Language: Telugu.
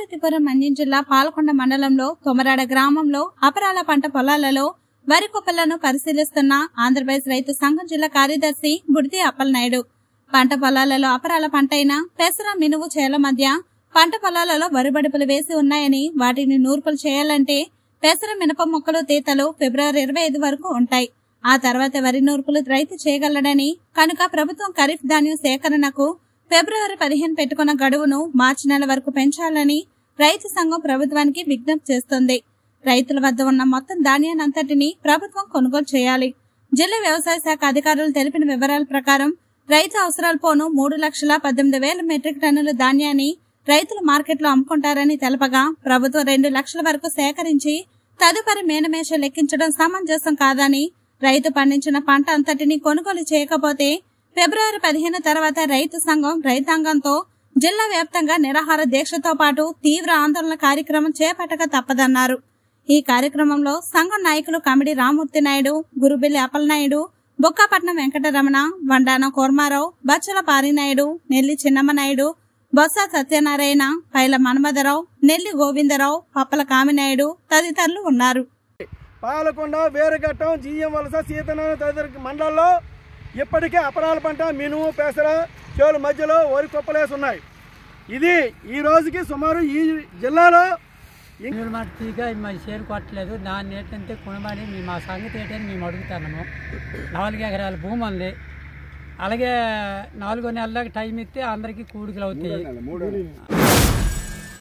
పార్వతీపురం మన్యం జిల్లా పాలకొండ మండలంలో తొమరాడ గ్రామంలో అపరాల పంట పొలాలలో వరి కుప్పలను పరిశీలిస్తున్న ఆంధ్రప్రదేశ్ రైతు సంఘం జిల్లా కార్యదర్శి బుడితి అప్పలనాయుడు పంట పొలాలలో అపరాల పంటైన పెసర మినువు చేల మధ్య పంట పొలాలలో వరిబడుపులు వేసి ఉన్నాయని వాటిని నూర్పులు చేయాలంటే పెసర మినప మొక్కలు తీతలు ఫిబ్రవరి ఇరవై ఐదు వరకు ఉంటాయి ఆ తర్వాత వరి నూర్పులు రైతు చేయగలడని కనుక ప్రభుత్వం ఖరీఫ్ ధాన్యం సేకరణకు ఫిబ్రవరి పదిహేను పెట్టుకున్న గడువును మార్చి నెల వరకు పెంచాలని రైతు సంఘం ప్రభుత్వానికి విజ్ఞప్తి చేస్తుంది రైతుల వద్ద ఉన్న మొత్తం ధాన్యాన్నంతటిని ప్రభుత్వం కొనుగోలు చేయాలి జిల్లా వ్యవసాయ శాఖ అధికారులు తెలిపిన వివరాల ప్రకారం రైతు అవసరాలు పోను మూడు లక్షల పద్దెనిమిది వేల మెట్రిక్ టన్నుల ధాన్యాన్ని రైతులు మార్కెట్లో అమ్ముకుంటారని తెలపగా ప్రభుత్వం రెండు లక్షల వరకు సేకరించి తదుపరి మేనమేష లెక్కించడం సమంజసం కాదని రైతు పండించిన పంట అంతటిని కొనుగోలు చేయకపోతే ఫిబ్రవరి పదిహేను తర్వాత రైతు సంఘం రైతాంగంతో జిల్లా వ్యాప్తంగా నిరాహార దీక్షతో పాటు తీవ్ర ఆందోళన కార్యక్రమం చేపట్టక తప్పదన్నారు ఈ కార్యక్రమంలో సంఘం నాయకులు కమిడి రామూర్తి నాయుడు గురుబిల్లి అప్పలనాయుడు బొక్కాపట్నం వెంకటరమణ వండాన కోర్మారావు బచ్చల పారినాయుడు నెల్లి చిన్నమ్మనాయుడు బొత్స సత్యనారాయణ పైల మన్మథరావు నెల్లి గోవిందరావు పప్పల కామినాయుడు తదితరులు ఉన్నారు పాలకొండ వేరుగట్టం జిఎం వలస సీతనారాయణ తదితర మండలాల్లో ఇప్పటికే అపరాల పంట మినుము పెసర చేలు మధ్యలో వరి కుప్పలేసి ఉన్నాయి ఇది ఈ రోజుకి సుమారు ఈ జిల్లాలో నీళ్ళు మాట తీగా మా చేరు కొట్టలేదు దాన్ని ఏంటంటే కొనబడి మీ మా సంగతి ఏంటని మేము అడుగుతున్నాము నాలుగు ఎకరాల భూమి ఉంది అలాగే నాలుగో నెలలకు టైం ఇస్తే అందరికీ కూడికలు అవుతాయి